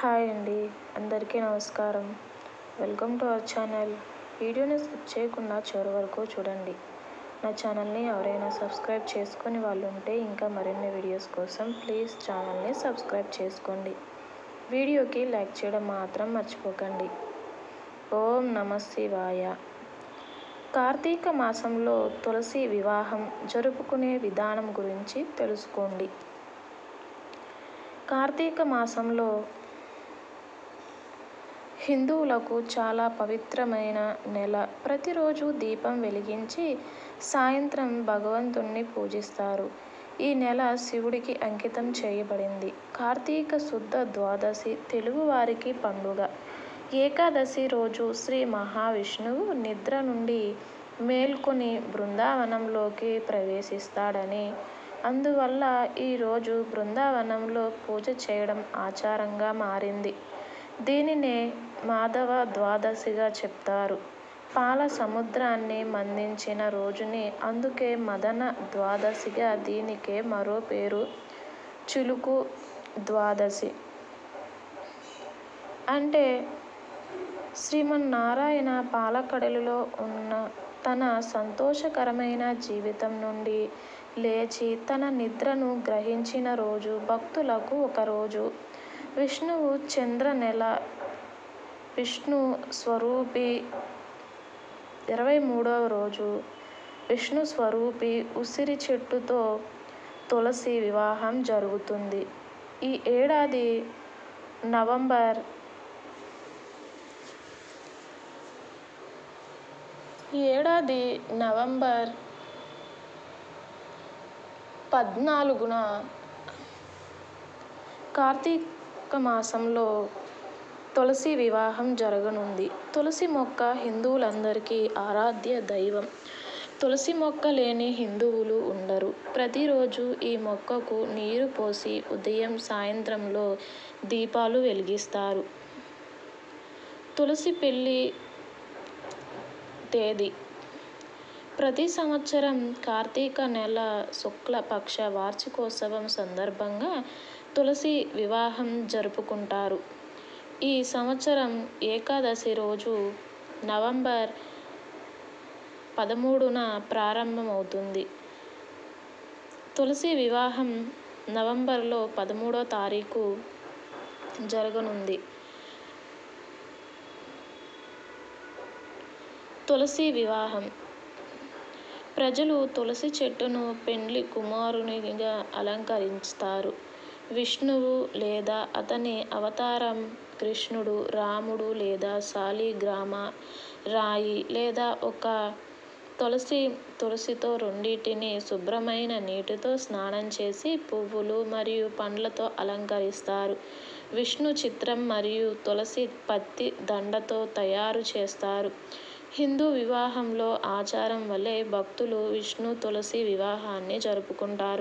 Hi అండి అందరికీ నమస్కారం వెల్కమ్ టు అవర్ ఛానల్ వీడియోని స్కిప్ చేయకుండా చివరి వరకు చూడండి నా ఛానల్ని ఎవరైనా సబ్స్క్రైబ్ చేసుకొని వాళ్ళు ఉంటే ఇంకా మరిన్ని వీడియోస్ కోసం ప్లీజ్ ఛానల్ని సబ్స్క్రైబ్ చేసుకోండి వీడియోకి లైక్ చేయడం మాత్రం మర్చిపోకండి ఓం నమ శివాయ కార్తీక మాసంలో తులసి వివాహం జరుపుకునే విధానం గురించి తెలుసుకోండి కార్తీక మాసంలో హిందువులకు చాలా పవిత్రమైన నెల ప్రతిరోజు దీపం వెలిగించి సాయంత్రం భగవంతుణ్ణి పూజిస్తారు ఈ నెల శివుడికి అంకితం చేయబడింది కార్తీక శుద్ధ ద్వాదశి తెలుగువారికి పండుగ ఏకాదశి రోజు శ్రీ మహావిష్ణువు నిద్ర నుండి మేల్కొని బృందావనంలోకి ప్రవేశిస్తాడని అందువల్ల ఈరోజు బృందావనంలో పూజ చేయడం ఆచారంగా మారింది దీనినే మాధవ ద్వాదశిగా చెప్తారు పాల సముద్రాన్ని మందించిన రోజుని అందుకే మదన ద్వాదశిగా దీనికే మరో పేరు చిలుకు ద్వాదశి అంటే శ్రీమన్నారాయణ పాలకడలిలో ఉన్న తన సంతోషకరమైన జీవితం నుండి లేచి తన నిద్రను గ్రహించిన రోజు భక్తులకు ఒకరోజు విష్ణువు చంద్ర నెల విష్ణు స్వరూపి ఇరవై మూడవ రోజు విష్ణు స్వరూపి ఉసిరి చెట్టుతో తులసి వివాహం జరుగుతుంది ఈ ఏడాది నవంబర్ ఈ ఏడాది నవంబర్ పద్నాలుగున కార్తీక మాసంలో తులసి వివాహం జరగనుంది తులసి మొక్క హిందువులందరికీ ఆరాధ్య దైవం తులసి మొక్క లేని హిందువులు ఉండరు ప్రతిరోజు ఈ మొక్కకు నీరు పోసి ఉదయం సాయంత్రంలో దీపాలు వెలిగిస్తారు తులసి పెళ్ళి తేదీ ప్రతి సంవత్సరం కార్తీక నెల శుక్లపక్ష వార్షికోత్సవం సందర్భంగా తులసి వివాహం జరుపుకుంటారు ఈ సంవత్సరం ఏకాదశి రోజు నవంబర్ పదమూడున ప్రారంభమవుతుంది తులసి వివాహం నవంబర్లో పదమూడో తారీఖు జరగనుంది తులసి వివాహం ప్రజలు తులసి చెట్టును పెండ్లి కుమారునిగా అలంకరిస్తారు విష్ణువు లేదా అతని అవతారం కృష్ణుడు రాముడు లేదా శాలిగ్రామ రాయి లేదా ఒక తులసి తులసితో రెండింటిని శుభ్రమైన నీటితో స్నానం చేసి పువ్వులు మరియు పండ్లతో అలంకరిస్తారు విష్ణు చిత్రం మరియు తులసి పత్తి దండతో తయారు చేస్తారు హిందూ వివాహంలో ఆచారం వలె భక్తులు విష్ణు తులసి వివాహాన్ని జరుపుకుంటారు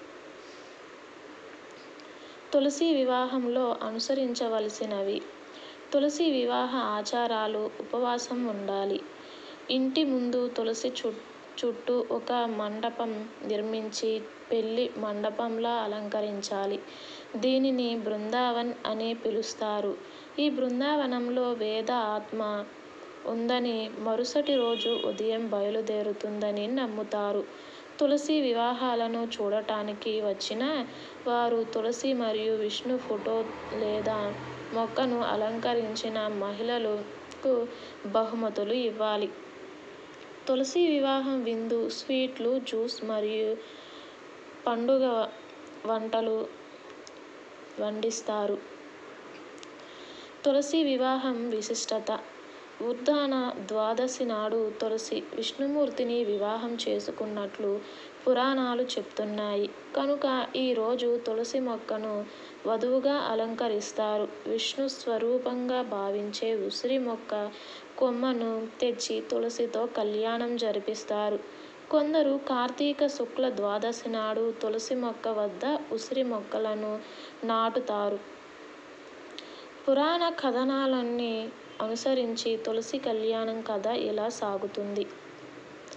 తులసి వివాహంలో అనుసరించవలసినవి తులసి వివాహ ఆచారాలు ఉపవాసం ఉండాలి ఇంటి ముందు తులసి చు చుట్టూ ఒక మండపం నిర్మించి పెళ్లి మండపంలా అలంకరించాలి దీనిని బృందావన్ అని పిలుస్తారు ఈ బృందావనంలో వేద ఆత్మ ఉందని మరుసటి రోజు ఉదయం బయలుదేరుతుందని నమ్ముతారు తులసి వివాహాలను చూడటానికి వచ్చిన వారు తులసి మరియు విష్ణు ఫోటో లేదా మొక్కను అలంకరించిన మహిళలకు బహుమతులు ఇవ్వాలి తులసి వివాహం విందు స్వీట్లు జ్యూస్ మరియు పండుగ వంటలు వండిస్తారు తులసి వివాహం విశిష్టత ఉద్దాన ద్వాదశి నాడు తులసి విష్ణుమూర్తిని వివాహం చేసుకున్నట్లు పురాణాలు చెప్తున్నాయి కనుక ఈరోజు తులసి మొక్కను వధువుగా అలంకరిస్తారు విష్ణు స్వరూపంగా భావించే ఉసిరి మొక్క కొమ్మను తెచ్చి తులసితో కళ్యాణం జరిపిస్తారు కొందరు కార్తీక శుక్ల ద్వాదశి నాడు తులసి మొక్క వద్ద ఉసిరి మొక్కలను నాటుతారు పురాణ కథనాలన్నీ అనుసరించి తులసి కళ్యాణం కథ ఇలా సాగుతుంది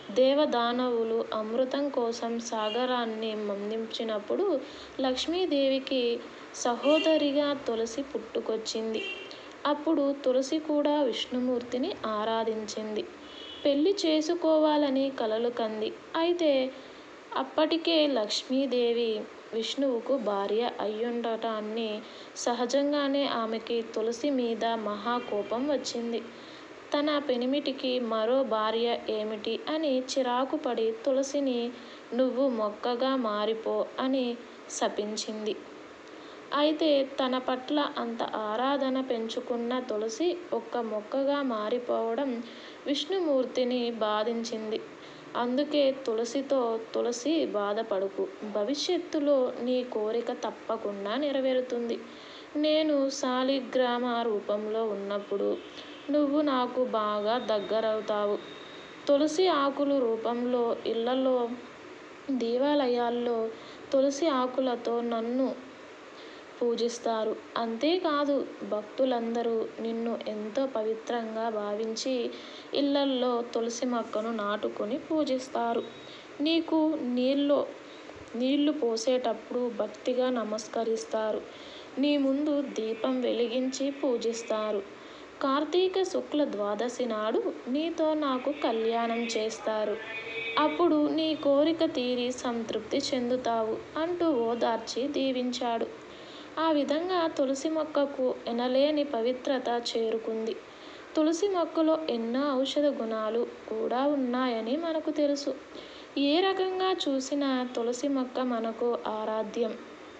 దేవదానవులు అమృతం కోసం సాగరాన్ని మందించినప్పుడు లక్ష్మీదేవికి సహోదరిగా తులసి పుట్టుకొచ్చింది. అప్పుడు తులసి కూడా విష్ణుమూర్తిని ఆరాధించింది. పెళ్ళి చేసుకోవాలని కలలు కంది. అయితే అప్పటికే లక్ష్మీదేవి విష్ణువుకు భార్య అయ్యుండటాన్ని సహజంగానే ఆమెకి తులసి మీద మహా కోపం వచ్చింది. తన పెనిమిటికి మరో భార్య ఏమిటి అని చిరాకుపడి తులసిని నువ్వు మొక్కగా మారిపో అని శపించింది. అయితే తన పట్ల అంత ఆరాధన పెంచుకున్న తులసి ఒక్క మొక్కగా మారిపోవడం విష్ణుమూర్తిని బాధించింది. అందుకే తులసితో తులసీ బాధపడకు. భవిష్యత్తులో నీ కోరిక తప్పకుండా నెరవేరుతుంది. నేను శాలిగ్రామ రూపంలో ఉన్నప్పుడు నువ్వు నాకు బాగా దగ్గరవుతావు. తులసి ఆకుల రూపంలో ఇళ్ళలో, దేవాలయాల్లో తులసి ఆకులతో నన్ను పూజిస్తారు. అంతేకాదు భక్తులందరూ నిన్ను ఎంతో పవిత్రంగా భావించి ఇళ్ళల్లో తులసి మొక్కను నాటుకుని పూజిస్తారు. నీకు నీళ్ళు పోసేటప్పుడు భక్తిగా నమస్కరిస్తారు. నీ ముందు దీపం వెలిగించి పూజిస్తారు. కార్తీక శుక్ల ద్వాదశి నాడు నీతో నాకు కళ్యాణం చేస్తారు. అప్పుడు నీ కోరిక తీరి సంతృప్తి చెందుతావు అంటూ ఓదార్చి దీవించాడు. ఆ విధంగా తులసి మొక్కకు ఎనలేని పవిత్రత చేరుకుంది. తులసి మొక్కలో ఎన్నో ఔషధ గుణాలు కూడా ఉన్నాయని మనకు తెలుసు. ఏ రకంగా చూసినా తులసి మొక్క మనకు ఆరాధ్యం.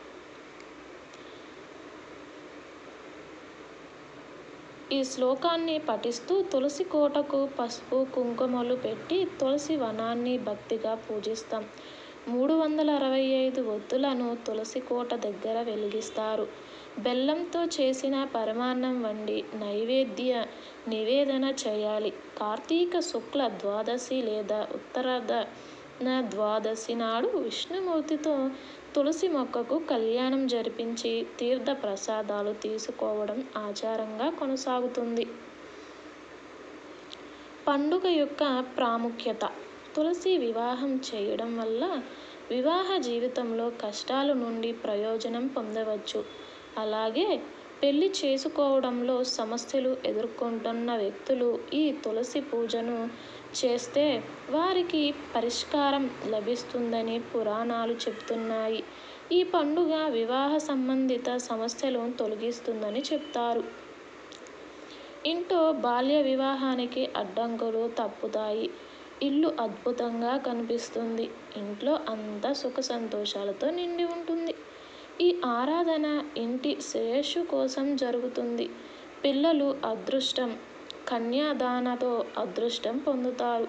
ఈ శ్లోకాన్ని పఠిస్తూ తులసి కోటకు పసుపు, కుంకుమలు పెట్టి తులసి వనాన్ని భక్తిగా పూజిస్తాం. మూడు వందల అరవై ఐదు ఒత్తులను తులసి కోట దగ్గర వెలిగిస్తారు. బెల్లంతో చేసిన పరమాన్నం వండి నైవేద్య నివేదన చేయాలి. కార్తీక శుక్ల ద్వాదశి లేదా ఉత్తరాధన ద్వాదశి నాడు విష్ణుమూర్తితో తులసి మొక్కకు కళ్యాణం జరిపించి తీర్థ ప్రసాదాలు తీసుకోవడం ఆచారంగా కొనసాగుతుంది. పండుగ యొక్క ప్రాముఖ్యత తులసి వివాహం చేయడం వల్ల వివాహ జీవితంలో కష్టాల నుండి ప్రయోజనం పొందవచ్చు. అలాగే పెళ్ళి చేసుకోవడంలో సమస్యలు ఎదుర్కొంటున్న వ్యక్తులు ఈ తులసి పూజను చేస్తే వారికి పరిష్కారం లభిస్తుందని పురాణాలు చెబుతున్నాయి. ఈ పండుగ వివాహ సంబంధిత సమస్యలను తొలగిస్తుందని చెబుతారు. ఇంట్లో బాల్య వివాహానికి అడ్డంకులు తప్పుతాయి. ఇల్లు అద్భుతంగా కనిపిస్తుంది. ఇంట్లో అంతా సుఖ సంతోషాలతో నిండి ఉంటుంది. ఈ ఆరాధన ఇంటి శ్రేయస్సు కోసం జరుగుతుంది. పిల్లలు అదృష్టం కన్యాదానతో అదృష్టం పొందుతారు.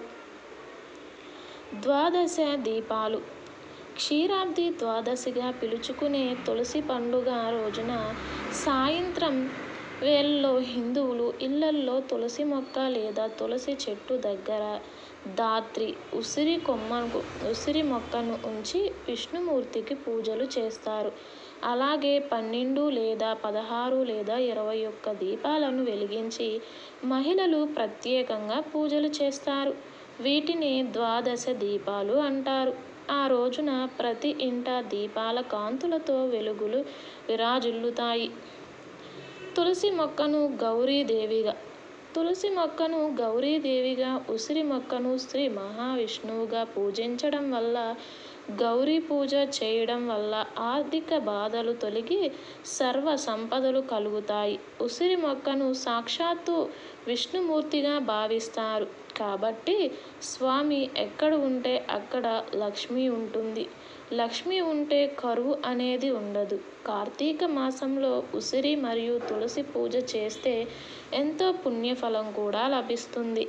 ద్వాదశ దీపాలు క్షీరాబ్ది ద్వాదశిగా పిలుచుకునే తులసి పండుగ రోజున సాయంత్రం వేళల్లో హిందువులు ఇళ్ళల్లో తులసి మొక్క లేదా తులసి చెట్టు దగ్గర ధాత్రి, ఉసిరి మొక్కను ఉంచి విష్ణుమూర్తికి పూజలు చేస్తారు. అలాగే పన్నెండు లేదా పదహారు లేదా ఇరవై ఒక్క దీపాలను వెలిగించి మహిళలు ప్రత్యేకంగా పూజలు చేస్తారు. వీటినే ద్వాదశ దీపాలు అంటారు. ఆ రోజున ప్రతి ఇంటా దీపాల కాంతులతో వెలుగులు విరాజిల్లుతాయి. తులసి మొక్కను గౌరీ దేవిగా తులసి మొక్కను గౌరీదేవిగా, ఉసిరి మొక్కను శ్రీ మహావిష్ణువుగా పూజించడం వల్ల గౌరీ పూజ చేయడం వల్ల ఆర్థిక బాధలు తొలగి సర్వ సంపదలు కలుగుతాయి. ఉసిరి మొక్కను సాక్షాత్తు విష్ణుమూర్తిగా భావిస్తారు కాబట్టి స్వామి ఎక్కడ ఉంటే అక్కడ లక్ష్మి ఉంటుంది. లక్ష్మి ఉంటే కరువు అనేది ఉండదు. కార్తీక మాసంలో ఉసిరి మరియు తులసి పూజ చేస్తే ఎంతో పుణ్యఫలం కూడా లభిస్తుంది.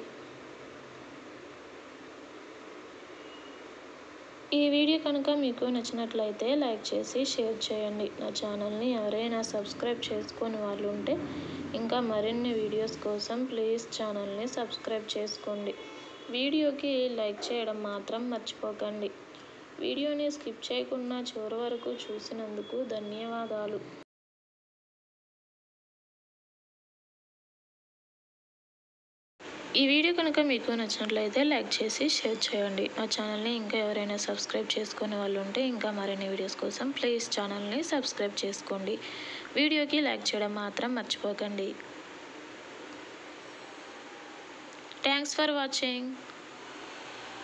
ఈ వీడియో కనుక మీకు నచ్చినట్లయితే లైక్ చేసి షేర్ చేయండి. నా ఛానల్ని ఎవరైనా సబ్స్క్రైబ్ చేసుకోని వాళ్ళు ఉంటే ఇంకా మరిన్ని వీడియోస్ కోసం ప్లీజ్ ఛానల్ని సబ్స్క్రైబ్ చేసుకోండి. వీడియోకి లైక్ చేయడం మాత్రం మర్చిపోకండి. వీడియోని స్కిప్ చేయకుండా చివరి వరకు చూసినందుకు ధన్యవాదాలు. ఈ వీడియో కనుక మీకు నచ్చినట్లయితే లైక్ చేసి షేర్ చేయండి నా ఛానల్ని ఇంకా ఎవరైనా సబ్స్క్రైబ్ చేసుకునే వాళ్ళు ఉంటే ఇంకా మరిన్ని వీడియోస్ కోసం ప్లీజ్ ఛానల్ని సబ్స్క్రైబ్ చేసుకోండి వీడియోకి లైక్ చేయడం మాత్రం మర్చిపోకండి థ్యాంక్స్ ఫర్ వాచింగ్